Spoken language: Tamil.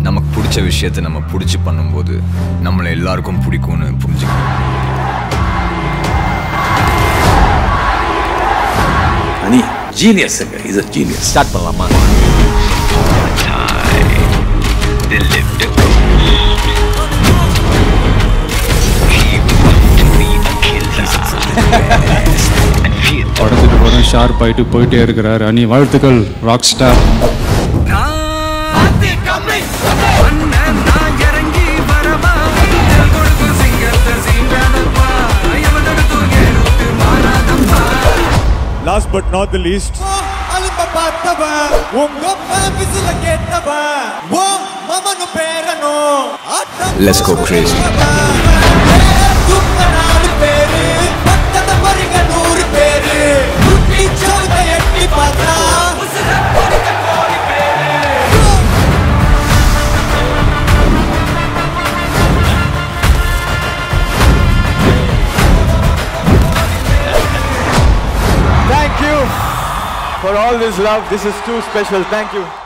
நமக்கு பிடிச்ச விஷயத்த நம்ம பிடிச்சி பண்ணும்போது நம்மளை எல்லாருக்கும் பிடிக்கும்னு புரிஞ்சுக்கணும் அனி ஜீனியஸுங்க இஸ் அ ஜீனியஸ் ஸ்டார்ட் பண்ணலாமா படத்துக்கு படம் ஷார்ப் ஆயிட்டு போயிட்டே இருக்கிறார் அனி வாழ்த்துக்கள் rock star last but not the least அலும்ப பார்த்தவன் உங்க அப்பா விசில கேட்டவன் ஓ மமனு பேரனோ Let's go crazy. நாலு பேரு பத்தத பரிங்க நூறு பேரு குட்டி சோத எட்டி பார்த்தா Thank you for all this love. This is too special. Thank you.